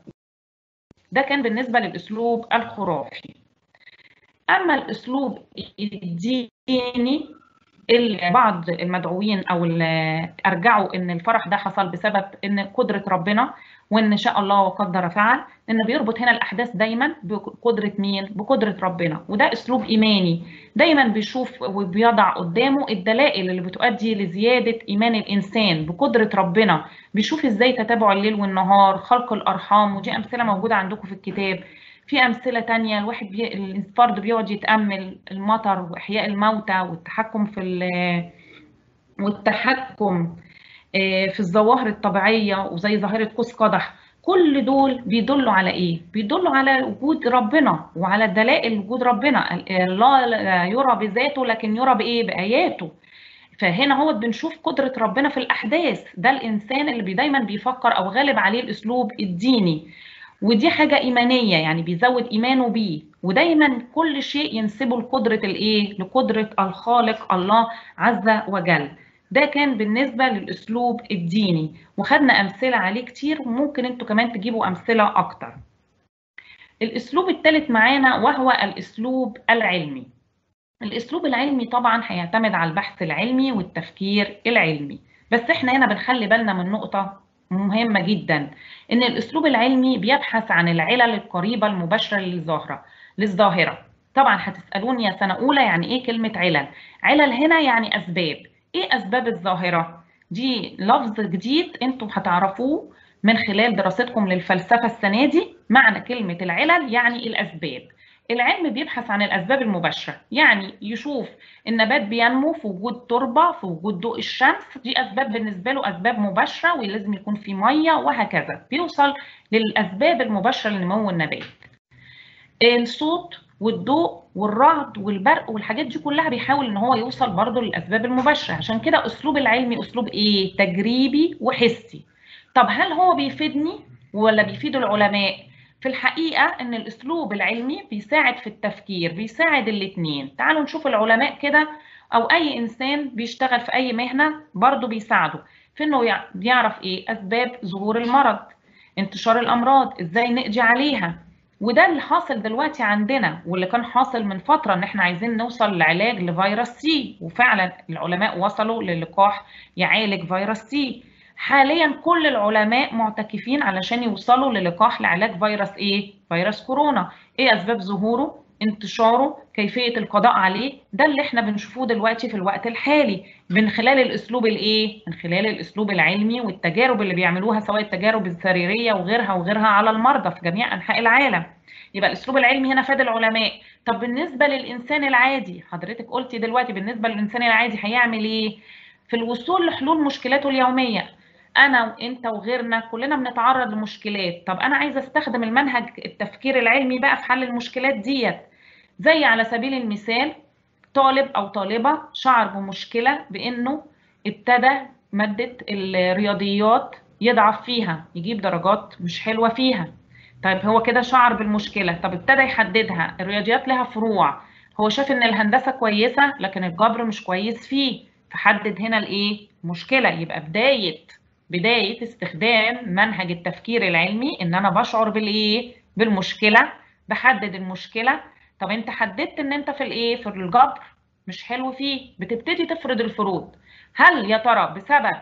ده كان بالنسبه للاسلوب الخرافي اما الاسلوب الديني بعض المدعوين او ارجعوا ان الفرح ده حصل بسبب ان قدره ربنا وان شاء الله وقدر فعل ان بيربط هنا الاحداث دايما بقدره مين بقدره ربنا وده اسلوب ايماني دايما بيشوف وبيضع قدامه الدلائل اللي بتؤدي لزياده ايمان الانسان بقدره ربنا بيشوف ازاي تتابع الليل والنهار خلق الارحام ودي امثله موجوده عندكم في الكتاب في أمثلة تانية الواحد بي... الفرد بيقعد يتأمل المطر وإحياء الموتى والتحكم في ال... والتحكم في الظواهر الطبيعية وزي ظاهرة قوس قدح كل دول بيدلوا على إيه؟ بيدلوا على وجود ربنا وعلى دلائل وجود ربنا الله لا يرى بذاته لكن يرى بإيه؟ بآياته فهنا هو بنشوف قدرة ربنا في الأحداث ده الإنسان اللي دايما بيفكر أو غالب عليه الأسلوب الديني ودي حاجة إيمانية يعني بيزود إيمانه بيه ودايما كل شيء ينسبه لقدرة الإيه؟ لقدرة الخالق الله عز وجل ده كان بالنسبة للأسلوب الديني وخدنا أمثلة عليه كتير وممكن انتوا كمان تجيبوا أمثلة أكتر الأسلوب الثالث معانا وهو الأسلوب العلمي الأسلوب العلمي طبعا هيعتمد على البحث العلمي والتفكير العلمي بس احنا هنا بنخلي بالنا من نقطة مهمة جدا إن الأسلوب العلمي بيبحث عن العلل القريبة المباشرة للظاهرة للظاهرة طبعا هتسألوني يا سنة أولى يعني إيه كلمة علل علل هنا يعني أسباب إيه أسباب الظاهرة دي لفظ جديد انتوا هتعرفوه من خلال دراستكم للفلسفة السنة دي معنى كلمة العلل يعني الأسباب العلم بيبحث عن الأسباب المباشرة يعني يشوف النبات بينمو في وجود تربة في وجود ضوء الشمس دي أسباب بالنسبة له أسباب مباشرة ولازم يكون في مية وهكذا بيوصل للأسباب المباشرة لنمو النبات الصوت والضوء والرعد والبرق والحاجات دي كلها بيحاول ان هو يوصل برضه للاسباب المباشره عشان كده اسلوب العلمي اسلوب ايه تجريبي وحسي طب هل هو بيفيدني ولا بيفيد العلماء في الحقيقه ان الاسلوب العلمي بيساعد في التفكير بيساعد الاثنين تعالوا نشوف العلماء كده او اي انسان بيشتغل في اي مهنه برضه بيساعده في انه بيعرف ايه اسباب ظهور المرض انتشار الامراض ازاي نقضي عليها وده اللي حاصل دلوقتي عندنا واللي كان حاصل من فتره ان احنا عايزين نوصل لعلاج لفيروس سي وفعلا العلماء وصلوا للقاح يعالج فيروس سي حاليا كل العلماء معتكفين علشان يوصلوا للقاح لعلاج فيروس ايه فيروس كورونا ايه اسباب ظهوره انتشاره كيفيه القضاء عليه ده اللي احنا بنشوفه دلوقتي في الوقت الحالي من خلال الاسلوب الايه من خلال الاسلوب العلمي والتجارب اللي بيعملوها سواء التجارب السريريه وغيرها وغيرها على المرضى في جميع انحاء العالم يبقى الاسلوب العلمي هنا فاد العلماء طب بالنسبه للانسان العادي حضرتك قلتي دلوقتي بالنسبه للانسان العادي هيعمل ايه في الوصول لحلول مشكلاته اليوميه انا وانت وغيرنا كلنا بنتعرض لمشكلات طب انا عايزه استخدم المنهج التفكير العلمي بقى في حل المشكلات ديت زي على سبيل المثال طالب او طالبه شعر بمشكله بانه ابتدى ماده الرياضيات يضعف فيها يجيب درجات مش حلوه فيها طيب هو كده شعر بالمشكله طب ابتدى يحددها الرياضيات لها فروع هو شاف ان الهندسه كويسه لكن الجبر مش كويس فيه فحدد هنا الايه مشكله يبقى بدايه بدايه استخدام منهج التفكير العلمي ان انا بشعر بالايه بالمشكله بحدد المشكله طب انت حددت ان انت في الايه في الجبر مش حلو فيه بتبتدي تفرض الفروض هل يا ترى بسبب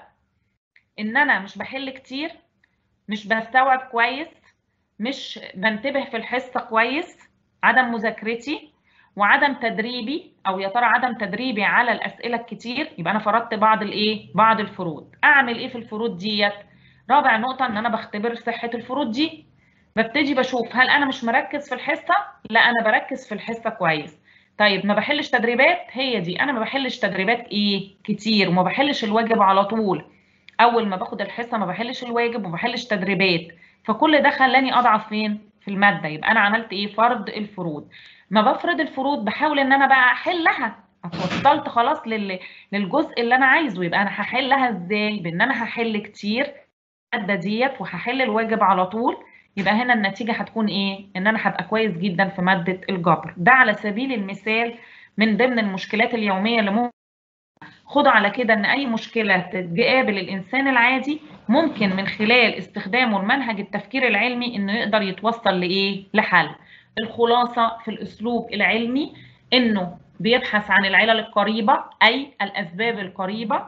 ان انا مش بحل كتير مش بستوعب كويس مش بنتبه في الحصه كويس عدم مذاكرتي وعدم تدريبي او يا ترى عدم تدريبي على الاسئله الكتير يبقى انا فرضت بعض الايه بعض الفروض اعمل ايه في الفروض ديت رابع نقطه ان انا بختبر صحه الفروض دي ببتدي بشوف هل انا مش مركز في الحصه لا انا بركز في الحصه كويس طيب ما بحلش تدريبات هي دي انا ما بحلش تدريبات ايه كتير وما بحلش الواجب على طول اول ما باخد الحصه ما بحلش الواجب وما بحلش تدريبات فكل ده خلاني اضعف فين في الماده يبقى انا عملت ايه فرض الفروض ما بفرض الفروض بحاول ان انا بقى احلها وصلت خلاص لل... للجزء اللي انا عايزه يبقى انا هحلها ازاي بان انا هحل كتير الماده ديت وهحل الواجب على طول يبقى هنا النتيجه هتكون ايه ان انا هبقى كويس جدا في ماده الجبر ده على سبيل المثال من ضمن المشكلات اليوميه اللي ممكن خدوا على كده ان اي مشكله تقابل الانسان العادي ممكن من خلال استخدامه المنهج التفكير العلمي انه يقدر يتوصل لايه لحل الخلاصه في الاسلوب العلمي انه بيبحث عن العلل القريبه اي الاسباب القريبه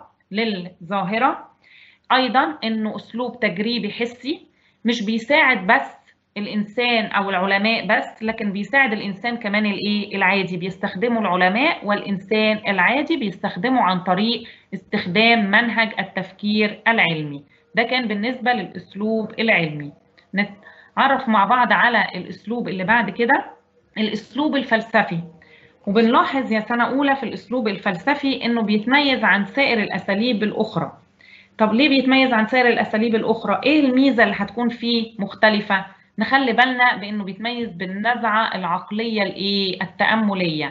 للظاهره ايضا انه اسلوب تجريبي حسي مش بيساعد بس الانسان او العلماء بس لكن بيساعد الانسان كمان الايه العادي بيستخدمه العلماء والانسان العادي بيستخدمه عن طريق استخدام منهج التفكير العلمي ده كان بالنسبه للاسلوب العلمي نتعرف مع بعض على الاسلوب اللي بعد كده الاسلوب الفلسفي وبنلاحظ يا سنه اولى في الاسلوب الفلسفي انه بيتميز عن سائر الاساليب الاخرى طب ليه بيتميز عن سائر الاساليب الاخرى ايه الميزه اللي هتكون فيه مختلفه نخلي بالنا بانه بيتميز بالنزعه العقليه الايه التامليه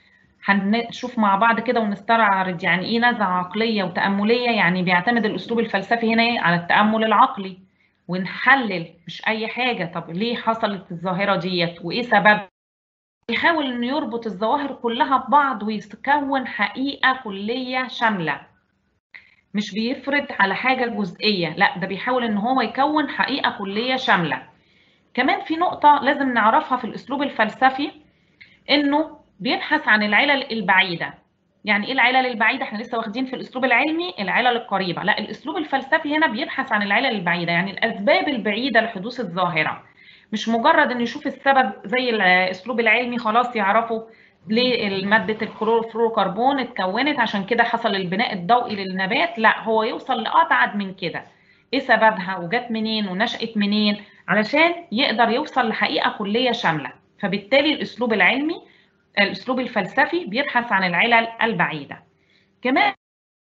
هنشوف مع بعض كده ونستعرض يعني ايه نزعه عقليه وتامليه يعني بيعتمد الاسلوب الفلسفي هنا على التامل العقلي ونحلل مش اي حاجه طب ليه حصلت الظاهره ديت وايه سبب يحاول انه يربط الظواهر كلها ببعض ويكون حقيقه كليه شامله مش بيفرض على حاجه جزئيه لا ده بيحاول ان هو يكون حقيقه كليه شامله كمان في نقطه لازم نعرفها في الاسلوب الفلسفي انه بيبحث عن العلل البعيده يعني ايه العلل البعيده احنا لسه واخدين في الاسلوب العلمي العلل القريبه لا الاسلوب الفلسفي هنا بيبحث عن العلل البعيده يعني الاسباب البعيده لحدوث الظاهره مش مجرد ان يشوف السبب زي الاسلوب العلمي خلاص يعرفوا ليه ماده الكلوروفلوروكربون اتكونت عشان كده حصل البناء الضوئي للنبات لا هو يوصل لابعد من كده ايه سببها وجت منين ونشأت منين علشان يقدر يوصل لحقيقه كليه شامله فبالتالي الاسلوب العلمي الاسلوب الفلسفي بيبحث عن العلل البعيده كمان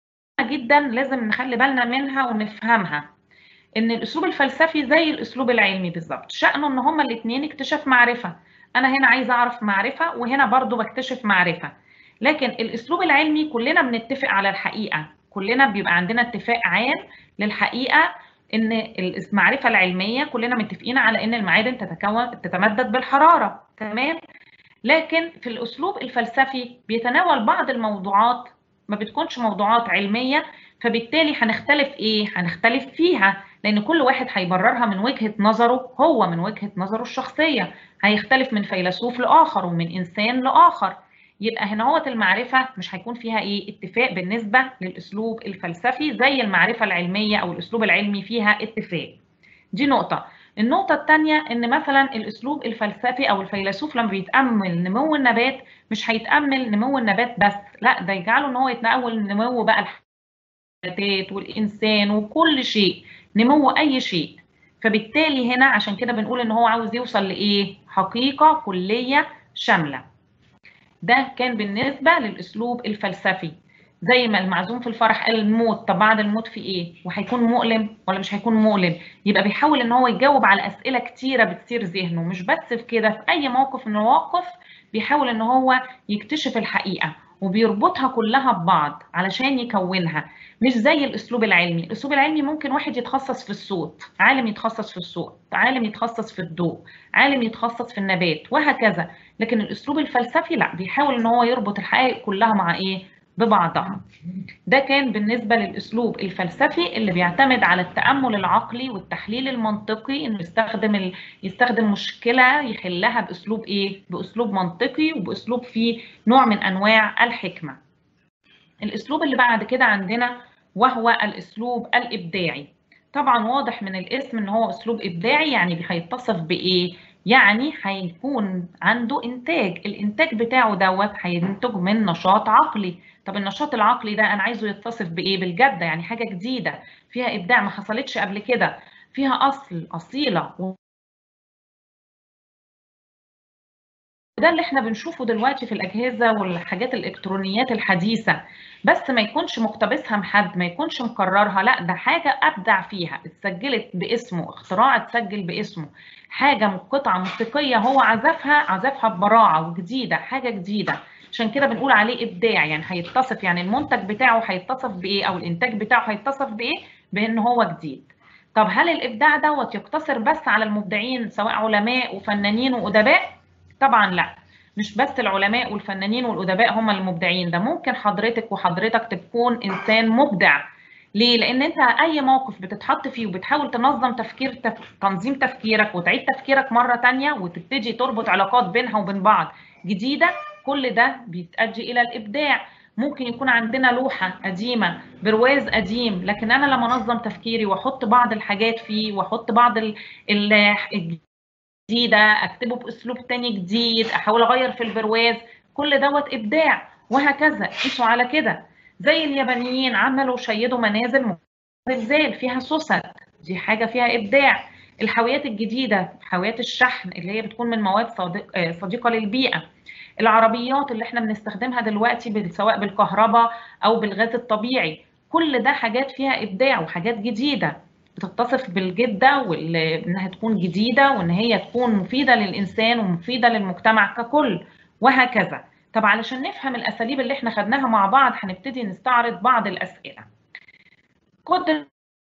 جدا لازم نخلي بالنا منها ونفهمها ان الاسلوب الفلسفي زي الاسلوب العلمي بالظبط شأنه ان هما الاثنين اكتشاف معرفه انا هنا عايزه اعرف معرفه وهنا برضو بكتشف معرفه لكن الاسلوب العلمي كلنا بنتفق على الحقيقه كلنا بيبقى عندنا اتفاق عام للحقيقه ان المعرفه العلميه كلنا متفقين على ان المعادن تتكون تتمدد بالحراره تمام لكن في الاسلوب الفلسفي بيتناول بعض الموضوعات ما بتكونش موضوعات علميه فبالتالي هنختلف ايه هنختلف فيها لان كل واحد هيبررها من وجهه نظره هو من وجهه نظره الشخصيه هيختلف من فيلسوف لاخر ومن انسان لاخر يبقى هنا هو المعرفه مش هيكون فيها ايه اتفاق بالنسبه للاسلوب الفلسفي زي المعرفه العلميه او الاسلوب العلمي فيها اتفاق دي نقطه النقطة الثانية إن مثلا الأسلوب الفلسفي أو الفيلسوف لما بيتأمل نمو النبات مش هيتأمل نمو النبات بس، لا ده يجعله إن هو يتناول نمو بقى النباتات والإنسان وكل شيء، نمو أي شيء. فبالتالي هنا عشان كده بنقول إن هو عاوز يوصل لإيه؟ حقيقة كلية شاملة. ده كان بالنسبة للأسلوب الفلسفي. زي ما المعزوم في الفرح قال الموت طب بعد الموت في ايه وهيكون مؤلم ولا مش هيكون مؤلم يبقى بيحاول ان هو يجاوب على اسئله كتيره بتصير ذهنه مش بس في كده في اي موقف من المواقف بيحاول ان هو يكتشف الحقيقه وبيربطها كلها ببعض علشان يكونها مش زي الاسلوب العلمي الاسلوب العلمي ممكن واحد يتخصص في الصوت عالم يتخصص في الصوت عالم يتخصص في الضوء عالم يتخصص في النبات وهكذا لكن الاسلوب الفلسفي لا بيحاول ان هو يربط الحقائق كلها مع ايه ببعضها ده كان بالنسبة للأسلوب الفلسفي اللي بيعتمد على التأمل العقلي والتحليل المنطقي إنه يستخدم ال... يستخدم مشكلة يحلها بأسلوب إيه؟ بأسلوب منطقي وبأسلوب فيه نوع من أنواع الحكمة. الأسلوب اللي بعد كده عندنا وهو الأسلوب الإبداعي. طبعا واضح من الاسم إن هو أسلوب إبداعي يعني هيتصف بإيه؟ يعني هيكون عنده انتاج الانتاج بتاعه دوت هينتج من نشاط عقلي طب النشاط العقلي ده انا عايزه يتصف بايه بالجده يعني حاجه جديده فيها ابداع ما حصلتش قبل كده فيها اصل اصيله ده اللي احنا بنشوفه دلوقتي في الاجهزه والحاجات الالكترونيات الحديثه بس ما يكونش مقتبسها من حد ما يكونش مكررها لا ده حاجه ابدع فيها اتسجلت باسمه اختراع اتسجل باسمه حاجه قطعه موسيقيه هو عزفها عزفها ببراعه وجديده حاجه جديده عشان كده بنقول عليه ابداع يعني هيتصف يعني المنتج بتاعه هيتصف بايه او الانتاج بتاعه هيتصف بايه بان هو جديد طب هل الابداع دوت يقتصر بس على المبدعين سواء علماء وفنانين وادباء طبعا لا مش بس العلماء والفنانين والادباء هم المبدعين ده ممكن حضرتك وحضرتك تكون انسان مبدع ليه؟ لأن أنت أي موقف بتتحط فيه وبتحاول تنظم تفكير تف... تنظيم تفكيرك وتعيد تفكيرك مرة تانية وتبتدي تربط علاقات بينها وبين بعض جديدة كل ده بيتأدي إلى الإبداع ممكن يكون عندنا لوحة قديمة برواز قديم لكن أنا لما أنظم تفكيري وأحط بعض الحاجات فيه وأحط بعض ال... ال... الجديدة أكتبه بأسلوب تاني جديد أحاول أغير في البرواز كل دوت إبداع وهكذا قيسوا على كده زي اليابانيين عملوا شيدوا منازل زلزال فيها سوست دي حاجه فيها ابداع الحاويات الجديده حاويات الشحن اللي هي بتكون من مواد صديق صديقه للبيئه العربيات اللي احنا بنستخدمها دلوقتي سواء بالكهرباء او بالغاز الطبيعي كل ده حاجات فيها ابداع وحاجات جديده بتتصف بالجده وانها تكون جديده وان هي تكون مفيده للانسان ومفيده للمجتمع ككل وهكذا طب علشان نفهم الاساليب اللي احنا خدناها مع بعض هنبتدي نستعرض بعض الاسئله قدرة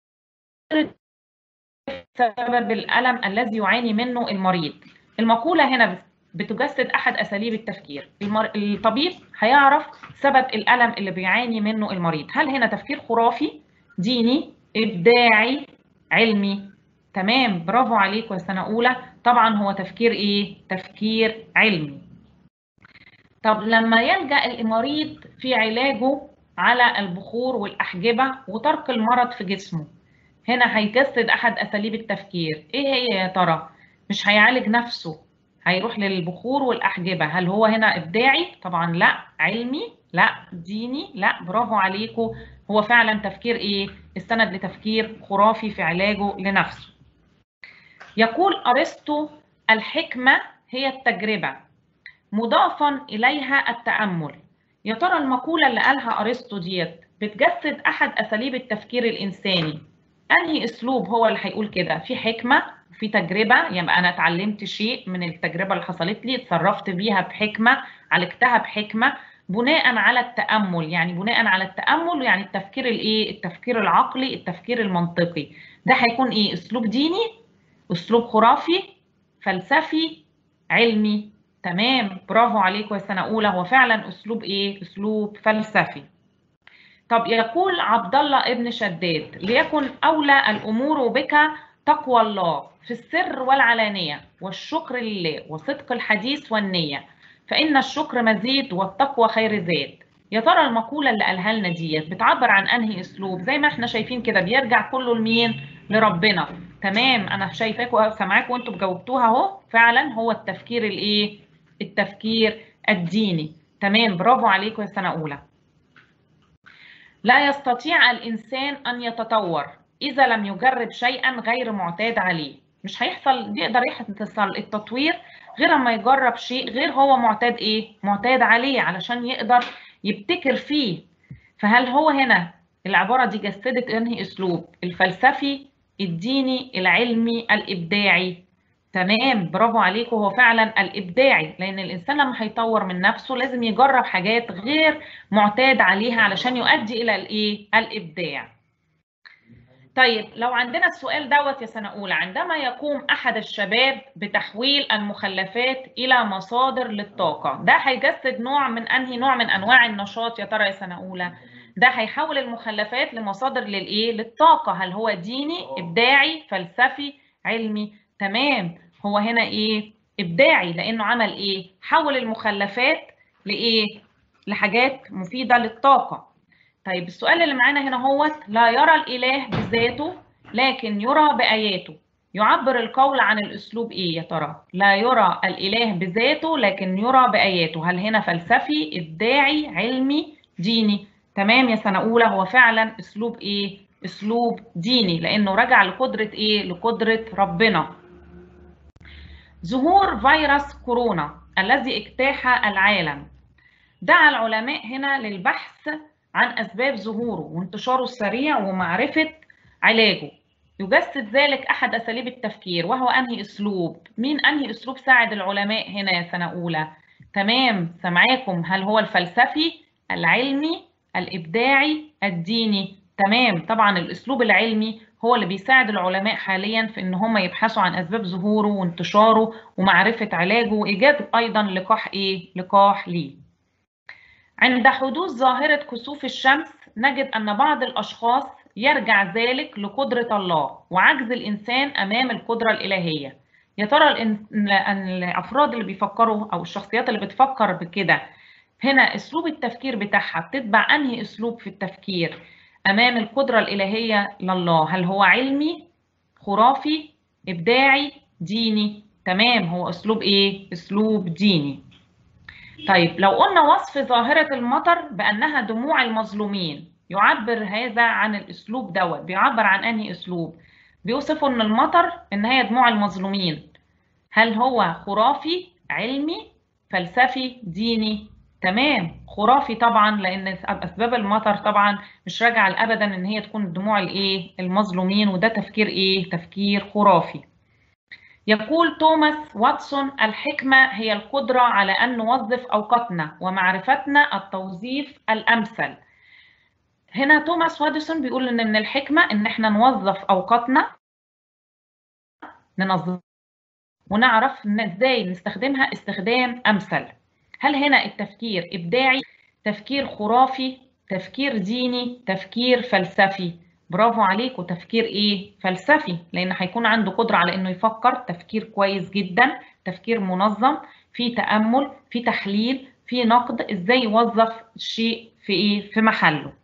سبب الالم الذي يعاني منه المريض المقوله هنا بتجسد احد اساليب التفكير الطبيب هيعرف سبب الالم اللي بيعاني منه المريض هل هنا تفكير خرافي ديني ابداعي علمي تمام برافو عليكم يا سنه اولى طبعا هو تفكير ايه تفكير علمي طب لما يلجا المريض في علاجه على البخور والاحجبه وترك المرض في جسمه هنا هيجسد احد اساليب التفكير ايه هي يا ترى مش هيعالج نفسه هيروح للبخور والاحجبه هل هو هنا ابداعي طبعا لا علمي لا ديني لا برافو عليكم هو فعلا تفكير ايه استند لتفكير خرافي في علاجه لنفسه يقول ارسطو الحكمه هي التجربه مضافا اليها التامل يا ترى المقوله اللي قالها ارسطو ديت بتجسد احد اساليب التفكير الانساني انهي اسلوب هو اللي هيقول كده في حكمه في تجربه يعني انا اتعلمت شيء من التجربه اللي حصلت لي اتصرفت بيها بحكمه عالجتها بحكمه بناء على التامل يعني بناء على التامل يعني التفكير الايه التفكير العقلي التفكير المنطقي ده هيكون ايه اسلوب ديني اسلوب خرافي فلسفي علمي تمام برافو عليكم يا سنه اولى هو فعلا اسلوب ايه اسلوب فلسفي طب يقول عبد الله ابن شداد ليكن اولى الامور بك تقوى الله في السر والعلانيه والشكر لله وصدق الحديث والنيه فان الشكر مزيد والتقوى خير زاد يا ترى المقوله اللي قالها لنا ديت بتعبر عن انهي اسلوب زي ما احنا شايفين كده بيرجع كله لمين لربنا تمام انا شايفاكم سامعاكم وانتم جاوبتوها اهو فعلا هو التفكير الايه التفكير الديني تمام برافو عليكم يا سنه اولى لا يستطيع الانسان ان يتطور اذا لم يجرب شيئا غير معتاد عليه مش هيحصل يقدر يحصل التطوير غير اما يجرب شيء غير هو معتاد ايه معتاد عليه علشان يقدر يبتكر فيه فهل هو هنا العباره دي جسدت انهي اسلوب الفلسفي الديني العلمي الابداعي تمام برافو عليكم هو فعلا الابداعي لان الانسان لما هيطور من نفسه لازم يجرب حاجات غير معتاد عليها علشان يؤدي الى الايه الابداع طيب لو عندنا السؤال دوت يا سنه اولى عندما يقوم احد الشباب بتحويل المخلفات الى مصادر للطاقه ده هيجسد نوع من انهي نوع من انواع النشاط يا ترى يا سنه اولى ده هيحول المخلفات لمصادر للايه للطاقه هل هو ديني ابداعي فلسفي علمي تمام هو هنا ايه ابداعي لانه عمل ايه حول المخلفات لايه لحاجات مفيده للطاقه طيب السؤال اللي معانا هنا هو لا يرى الاله بذاته لكن يرى باياته يعبر القول عن الاسلوب ايه يا ترى لا يرى الاله بذاته لكن يرى باياته هل هنا فلسفي ابداعي علمي ديني تمام يا سنه اولى هو فعلا اسلوب ايه اسلوب ديني لانه رجع لقدره ايه لقدره ربنا ظهور فيروس كورونا الذي اجتاح العالم دعا العلماء هنا للبحث عن اسباب ظهوره وانتشاره السريع ومعرفه علاجه يجسد ذلك احد اساليب التفكير وهو انهي اسلوب مين انهي اسلوب ساعد العلماء هنا يا سنه اولى تمام سامعاكم هل هو الفلسفي العلمي الابداعي الديني تمام طبعا الاسلوب العلمي هو اللي بيساعد العلماء حاليا في ان هم يبحثوا عن اسباب ظهوره وانتشاره ومعرفه علاجه وايجاد ايضا لقاح ايه لقاح ليه عند حدوث ظاهره كسوف الشمس نجد ان بعض الاشخاص يرجع ذلك لقدره الله وعجز الانسان امام القدره الالهيه يا ترى الافراد اللي بيفكروا او الشخصيات اللي بتفكر بكده هنا اسلوب التفكير بتاعها بتتبع انهي اسلوب في التفكير امام القدره الالهيه لله هل هو علمي خرافي ابداعي ديني تمام هو اسلوب ايه اسلوب ديني طيب لو قلنا وصف ظاهره المطر بانها دموع المظلومين يعبر هذا عن الاسلوب دوت بيعبر عن انهي اسلوب بيوصفوا ان المطر ان هي دموع المظلومين هل هو خرافي علمي فلسفي ديني تمام خرافي طبعا لان اسباب المطر طبعا مش راجعه ابدا ان هي تكون دموع الايه المظلومين وده تفكير ايه تفكير خرافي يقول توماس واتسون الحكمه هي القدره على ان نوظف اوقاتنا ومعرفتنا التوظيف الامثل هنا توماس واتسون بيقول ان من الحكمه ان احنا نوظف اوقاتنا ننظم ونعرف ازاي نستخدمها استخدام امثل هل هنا التفكير ابداعي تفكير خرافي تفكير ديني تفكير فلسفي برافو عليكم تفكير ايه فلسفي لان هيكون عنده قدره على انه يفكر تفكير كويس جدا تفكير منظم في تامل في تحليل في نقد ازاي يوظف الشيء في ايه في محله